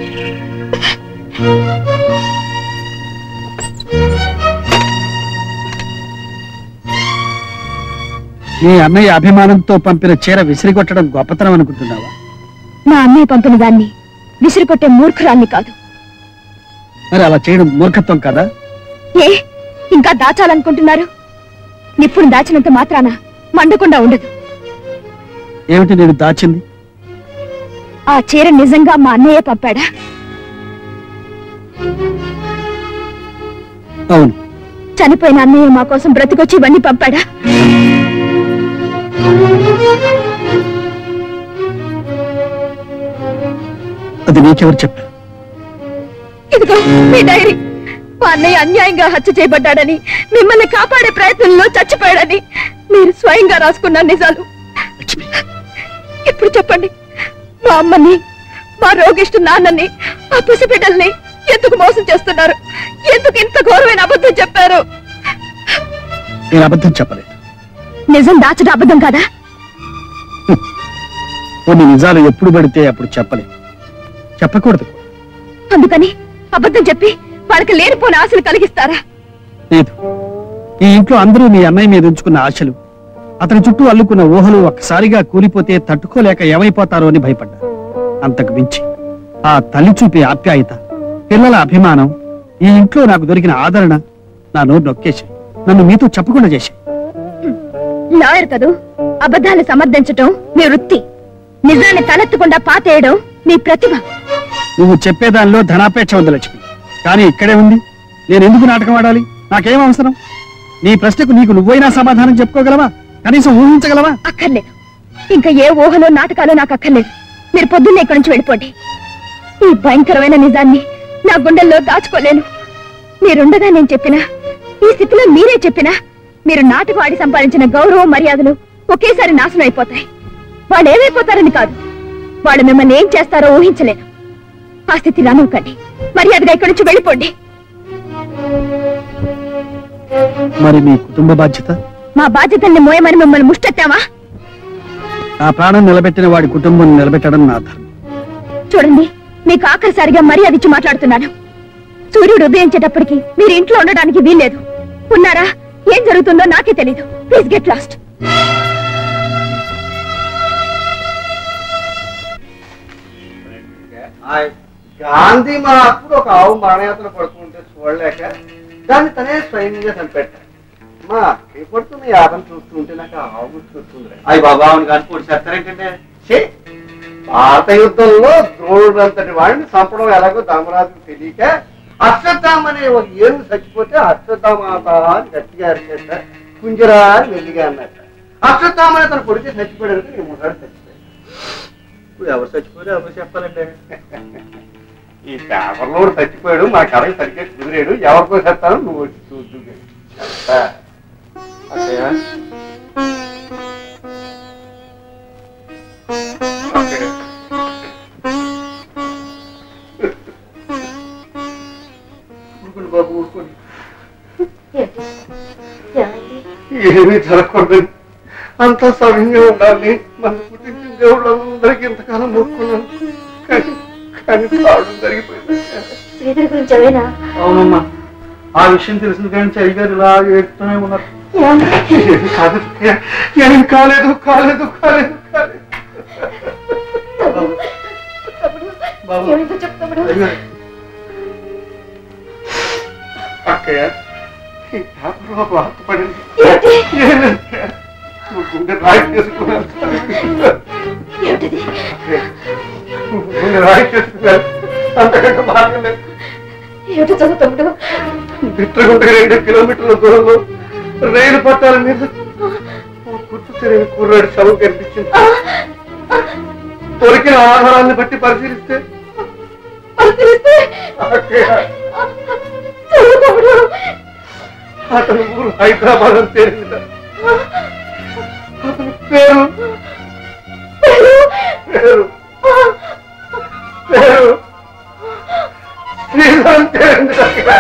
నీ అన్నయ్య అభిమానంతో పంపిన చీర విసిరికొట్టడం గొప్పతనం అనుకుంటున్నావా మా అన్నయ్య పంపిన దాన్ని విసిరికొట్టే మూర్ఖురాల్ని కాదు మరి అలా చేయడం మూర్ఖత్వం కదా ఏ ఇంకా దాచాలనుకుంటున్నారు నిప్పుడు దాచినంత మాత్రాన మండకుండా ఉండదు ఏమిటి నేను దాచింది ఆ చీర నిజంగా మా అన్నయ్య పంపాడా అవును చనిపోయిన అన్నయ్య మా కోసం బ్రతికొచ్చి ఇవన్నీ పంపాడా అది నీకెవరు చెప్పారు ఇదిగో మీ డైరీ మా అన్నయ్య అన్యాయంగా హత్య చేయబడ్డాడని మిమ్మల్ని కాపాడే ప్రయత్నంలో చచ్చిపోయాడని మీరు స్వయంగా రాసుకున్న నిజాలు లక్ష్మి ఇప్పుడు చెప్పండి మా అమ్మని మా రోగిష్టు నాన్నని ఆ పసిబిడ్డల్ని ఎందుకు మోసం చేస్తున్నారు ఎందుకు ఇంత ఘోరమైన అబద్ధం చెప్పారు నేను అబద్ధం చెప్పలేదు నిజం దాచడం అబద్ధం కదా కొన్ని నిజాలు ఎప్పుడు పడితే అప్పుడు చెప్పలేదు చెప్పకూడదు కూడా. అందుకని అబద్ధం చెప్పి వాళ్ళకి లేనిపోని ఆశలు కలిగిస్తారా లేదు ఈ ఇంట్లో అందరూ మీ అన్నయ్య మీద ఉంచుకున్న ఆశలు అతని చుట్టూ అల్లుకున్న ఊహలు ఒక్కసారిగా కూలిపోతే తట్టుకోలేక ఏమైపోతారో అని భయపడ్డా అంతకు మించి ఆ తల్లి చూపే ఆప్యాయత పిల్లల అభిమానం ఈ ఇంట్లో నాకు దొరికిన ఆదరణ నా నోరు నొక్కేసి నన్ను మీతో చెప్పకుండా చేశాయి లాయర్ కదూ అబద్ధాలు సమర్థించటం మీ వృత్తి నిజాన్ని తలెత్తకుండా పాతేయడం మీ ప్రతిభ నువ్వు చెప్పేదానిలో ధనాపేక్ష ఉంది లక్ష్మి కానీ ఇక్కడే ఉంది నేను ఎందుకు నాటకం ఆడాలి నాకేం అవసరం నీ ప్రశ్నకు నీకు నువ్వైనా సమాధానం చెప్పుకోగలవా కనీసం ఊహించగలవా అక్కర్లేదు ఇంకా ఏ ఊహలో నాటకాలు నాకు అక్కర్లేదు మీరు పొద్దున్నే ఇక్కడి నుంచి వెళ్ళిపోండి ఈ భయంకరమైన నిజాన్ని నా గుండెల్లో దాచుకోలేను మీరుండగా నేను చెప్పినా ఈ స్థితిలో మీరే చెప్పినా మీరు నాటకం ఆడి సంపాదించిన గౌరవం మర్యాదలు ఒకేసారి నాశనం అయిపోతాయి వాళ్ళు ఏమైపోతారని కాదు వాళ్ళు మిమ్మల్ని ఏం చేస్తారో ఊహించలేను ఆ స్థితి రానివ్వకండి మర్యాదగా ఇక్కడి నుంచి వెళ్ళిపోండి మరి మీ కుటుంబ బాధ్యత మా బాధ్యతల్ని మోయమని మిమ్మల్ని ముష్టెత్తావా నా ప్రాణం నిలబెట్టిన వాడి కుటుంబం నిలబెట్టడం నా ధర్మం చూడండి మీకు ఆఖరిసారిగా మర్యాద ఇచ్చి మాట్లాడుతున్నాను సూర్యుడు ఉదయించేటప్పటికి మీరు ఇంట్లో ఉండడానికి వీల్లేదు ఉన్నారా ఏం జరుగుతుందో నాకే తెలీదు ప్లీజ్ గెట్ లాస్ట్ గాంధీ మా అప్పుడు ఒక ఆవు మానయాత్ర పడుతుంటే చూడలేక దాన్ని తనే స్వయంగా చంపెట్టాడు మా అక్కయ్య పడుతున్న యాదం చూస్తుంటే నాకు ఆ ఆవు గుర్తుకొస్తుంది అయ్యి బాబా అవును కానీ పొడి చేస్తారేంటంటే ఛీ! భారత యుద్ధంలో ద్రోణుడు అంతటి వాడిని చంపడం ఎలాగో ధర్మరాజుకు తెలియక అశ్వత్థామ అనే ఒక ఏనుగు చచ్చిపోతే అశ్వత్థామాత అని గట్టిగా అరిచేట కుంజరా అని మెల్లిగా అన్నట్ట అశ్వత్థామ అనే తన కొడితే చచ్చిపోయాడు నేను ముసాడు చచ్చిపోయాడు ఇప్పుడు ఎవరు చచ్చిపోయారు ఎవరు చెప్పాలంటే ఈ పేపర్లో కూడా చచ్చిపోయాడు మా కథకి సరిగ్గా కుదిరాడు ఎవరికో చెప్తాను నువ్వు వచ్చి చూద్దు చెప్తా. అక్కయ్య. అక్కయ్య. ఊరుకోండి బాబు ఊరుకోండి ఏమీ జరగకూడదు అంతా సవ్యంగా ఉండాలి మన పుట్టించిన దేవుళ్ళందరికీ ఇంతకాలం మొక్కున్నాను కానీ కానీ తాడు జరిగిపోయింది శ్రీధర్ గురించి అవేనా అవునమ్మా ఆ విషయం తెలిసిన కానీ చరి గారు ఇలా ఏడుతూనే ఉన్నారు ఏమీ కాదు ఏమీ కాలేదు కాలేదు కాలేదు కాలేదు బాబు అయ్యో. అక్కయ్య ఈ పేపర్లో ఒక వార్త పడింది ఏమిటక్కయ్య? నువ్వు గుండె రాయి చేసుకున్నాను అక్కయ్య, నువ్వు గుండె రాయి చేసుకున్నాను అంతకంటే మార్గం లేదు ఏమిటో చదువుతాడు బిట్రగుంట రెండు కిలోమీటర్ల దూరంలో రైలు పట్టాల మీద ఓ గుర్తు తెలియని కుర్రాడి శవం కనిపించింది దొరికిన ఆధారాన్ని బట్టి పరిశీలిస్తే అక్కయ్య, అతని ఊరు హైదరాబాద్ అని తేలింది అతని పేరు పేరు పేరు శ్రీధర్ తేలింది అక్కయ్య.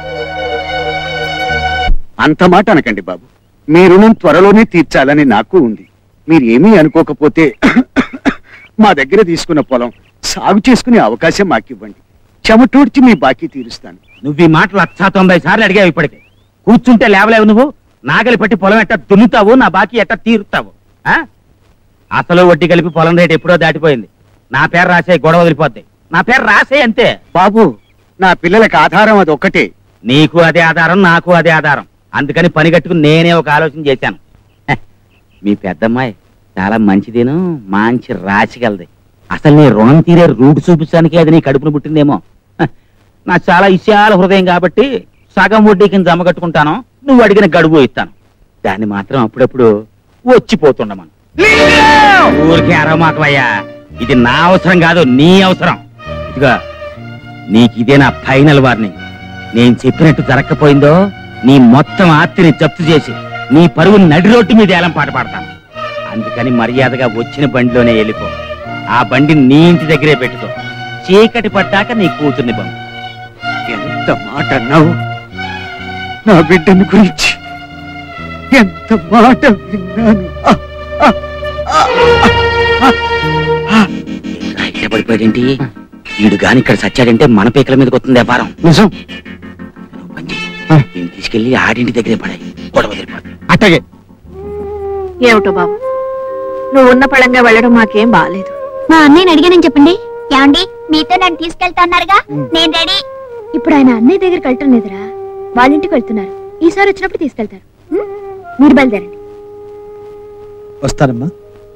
అంత మాట అనకండి బాబు మీ రుణం త్వరలోనే తీర్చాలని నాకు ఉంది మీరు ఏమీ అనుకోకపోతే మా దగ్గర తీసుకున్న పొలం సాగు చేసుకునే అవకాశం మాకివ్వండి చెమటోడ్చి మీ బాకీ తీరుస్తాను నువ్వు ఈ మాటలు లక్ష తొంభై సార్లు అడిగావు ఇప్పటికి కూర్చుంటే లేవలేవు నువ్వు నాగలి పట్టి పొలం ఎట్ట దున్నుతావు నా బాకీ ఎట్ట తీరుతావు ఆ? అసలు వడ్డీ కలిపి పొలం రేటు ఎప్పుడో దాటిపోయింది నా పేరు రాసే గొడవ వదిలిపోద్ది నా పేరు రాసే అంతే బాబు నా పిల్లలకు ఆధారం అది ఒక్కటే నీకు అదే ఆధారం నాకు అదే ఆధారం అందుకని పని కట్టుకుని నేనే ఒక ఆలోచన చేశాను హె, మీ పెద్దమ్మాయి చాలా మంచిదేను మంచి రాసిగలది అసలు నీ రుణం తీరే రూటు చూపించడానికి అది నీ కడుపును పుట్టిందేమో హె, నాకు చాలా విశాల హృదయం కాబట్టి సగం వడ్డీ కింద జమ కట్టుకుంటాను నువ్వు అడిగిన గడువు ఇస్తాను దాన్ని మాత్రం అప్పుడప్పుడు వచ్చిపోతుండమను ఊరికే అరవమాకవయ్యా ఇది నా అవసరం కాదు నీ అవసరం ఇదిగా నీకు ఇదే నా ఫైనల్ వార్నింగ్ నేను చెప్పినట్టు జరగకపోయిందో నీ మొత్తం ఆస్తిని జప్తు చేసి నీ పరువు నడి రోడ్డు మీద ఏలం పాట పాడతాను అందుకని మర్యాదగా వచ్చిన బండిలోనే వెళ్ళిపో ఆ బండి నీ ఇంటి దగ్గరే పెట్టుకో చీకటి పడ్డాక నీ కూతుర్ని పంపు ఎంత మాట అన్నావు నా బిడ్డని గురించి ఎంత మాట విన్నాను ఆ, ఆ, ఆ, ఆ, ఆ. ఏంట్రా ఇట్లా పడిపోయాడేంటి వీడు గాని ఇక్కడ సచ్చాడంటే మన పీకల మీదకి వస్తుంది వ్యాపారం నిజం నువ్వు పని చెయ్యి. వీడిని తీసుకెళ్లి ఆడింటి దగ్గరే పడాయి గొడవ వదిలిపోతుంది అట్టగే ఏమిటో బాబు నువ్వు ఉన్న పళంగా వెళ్ళడం మాకేం బాలేదు మా అన్నయ్యని అడిగానని చెప్పండి ఏమండి మీతో నన్ను తీసుకెళ్తా అన్నారుగా నేను రెడీ ఇప్పుడు ఆయన అన్నయ్య దగ్గరికి వెళ్ళటం లేదురా వాళ్ళ ఇంటికి వెళ్తున్నారు ఈసారి వచ్చినప్పుడు తీసుకెళ్తారు ఉం? మీరు బయలుదేరండి వస్తానమ్మా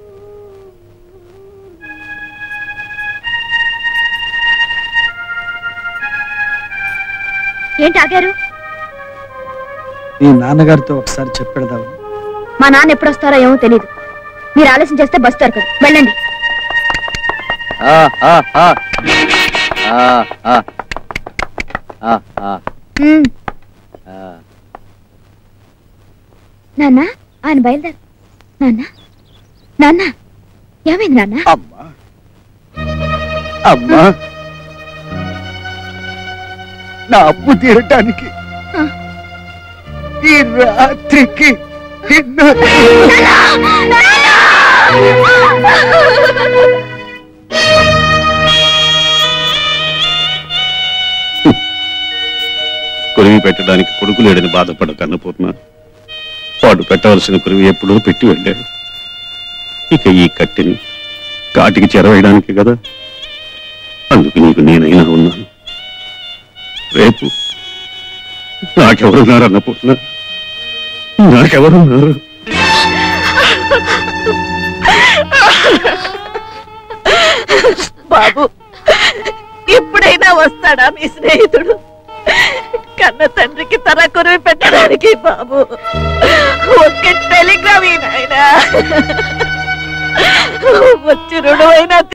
ఏంటి ఆగారు మీ నాన్నగారితో ఒకసారి చెప్పెడదాము మా నాన్న ఎప్పుడు వస్తారో ఏమో తెలియదు మీరు ఆలస్యం చేస్తే బస్ దొరకదు వెళ్ళండి ఉం. నాన్న ఆయన బయలుదేరు నాన్న నాన్న ఏమైంది నాన్న అమ్మా అమ్మా నా అప్పు తీరటానికి ఆ. ఈ రాత్రికి నిన్ను కొరివి పెట్టడానికి కొడుకు లేడని బాధపడ కన్నపూర్ణ వాడు పెట్టవలసిన కొరివి ఎప్పుడూ పెట్టి వెళ్ళాడు ఇక ఈ కట్టెని కాటికి చెరవేయడానికి కదా అందుకు నీకు నేనైనా ఉన్నాను రేపు నాకెవరున్నారు అన్నపూర్ణ నాకెవరున్నారు బాబు ఇప్పుడైనా వస్తాడా మీ స్నేహితుడు కన్న తండ్రికి తన కురివి పెట్టడానికి బాబు ఒక్క టెలిగ్రామ్ నాయనా వచ్చి రుణమైనా